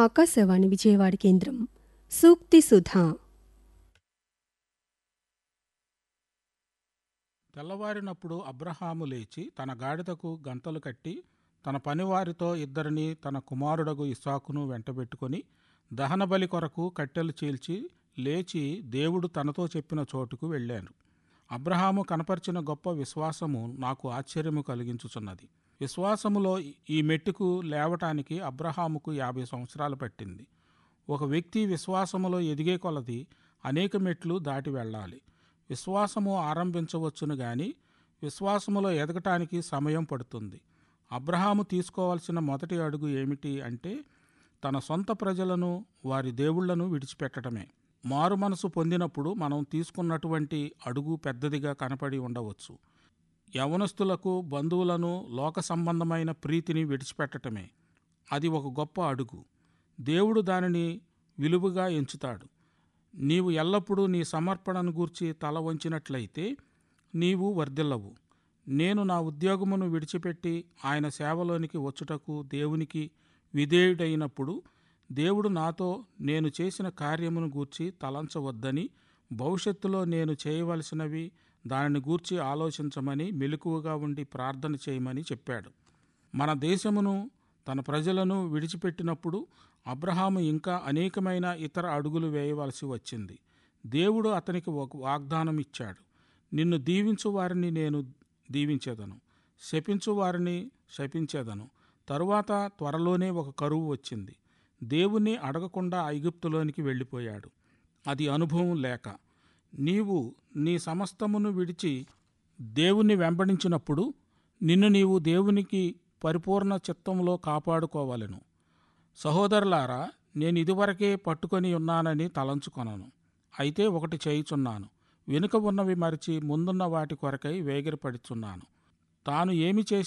ఆకాశవాణి విజయవాడ కేంద్రం సూక్తి సుధా తెల్లవారినప్పుడు అబ్రహాము లేచి తన గాడిదకు గంతలు కట్టి తన పనివారితో ఇద్దరిని తన కుమారుడగు ఇసాకును వెంటబెట్టుకొని దహనబలి కొరకు కట్టెలు చీల్చి లేచి దేవుడు తనతో చెప్పిన చోటుకు వెళ్ళాను అబ్రహాము కనపరిచిన గొప్ప విశ్వాసము నాకు ఆశ్చర్యము కలిగించుచున్నది విశ్వాసములో ఈ మెట్టుకు లేవటానికి అబ్రహాముకు యాభై సంవత్సరాలు పట్టింది ఒక వ్యక్తి విశ్వాసములో ఎదిగే కొలది అనేక మెట్లు దాటి వెళ్ళాలి విశ్వాసము ఆరంభించవచ్చును గాని విశ్వాసములో ఎదగటానికి సమయం పడుతుంది అబ్రహాము తీసుకోవాల్సిన మొదటి అడుగు ఏమిటి అంటే తన సొంత ప్రజలను వారి దేవుళ్లను విడిచిపెట్టడమే మారు మనసు పొందినప్పుడు మనం తీసుకున్నటువంటి అడుగు పెద్దదిగా కనపడి ఉండవచ్చు యవనస్తులకు బంధువులను లోక సంబంధమైన ప్రీతిని విడిచిపెట్టటమే అది ఒక గొప్ప అడుగు దేవుడు దానిని విలువగా ఎంచుతాడు నీవు ఎల్లప్పుడూ నీ సమర్పణను గూర్చి తల వంచినట్లయితే నీవు వర్ధిల్లవు నేను నా ఉద్యోగమును విడిచిపెట్టి ఆయన సేవలోనికి వచ్చుటకు దేవునికి విధేయుడైనప్పుడు దేవుడు నాతో నేను చేసిన కార్యమును గూర్చి తలంచవద్దని భవిష్యత్తులో నేను చేయవలసినవి దానిని గూర్చి ఆలోచించమని మెలకువగా ఉండి ప్రార్థన చేయమని చెప్పాడు మన దేశమును తన ప్రజలను విడిచిపెట్టినప్పుడు అబ్రహాము ఇంకా అనేకమైన ఇతర అడుగులు వేయవలసి వచ్చింది దేవుడు అతనికి ఒక వాగ్దానం ఇచ్చాడు నిన్ను దీవించు వారిని నేను దీవించేదను శపించు వారిని శపించేదను తరువాత త్వరలోనే ఒక కరువు వచ్చింది దేవుణ్ణి అడగకుండా ఐగుప్తులోనికి వెళ్ళిపోయాడు అది అనుభవం లేక నీవు నీ సమస్తమును విడిచి దేవుణ్ణి వెంబడించినప్పుడు నిన్ను నీవు దేవునికి పరిపూర్ణ చిత్తంలో కాపాడుకోవలెను సహోదరులారా నేను ఇదివరకే పట్టుకొని ఉన్నానని తలంచుకొనను అయితే ఒకటి చేయుచున్నాను వెనుక ఉన్నవి మరిచి ముందున్న వాటి కొరకై వేగిరపడుచున్నాను తాను ఏమి చేసి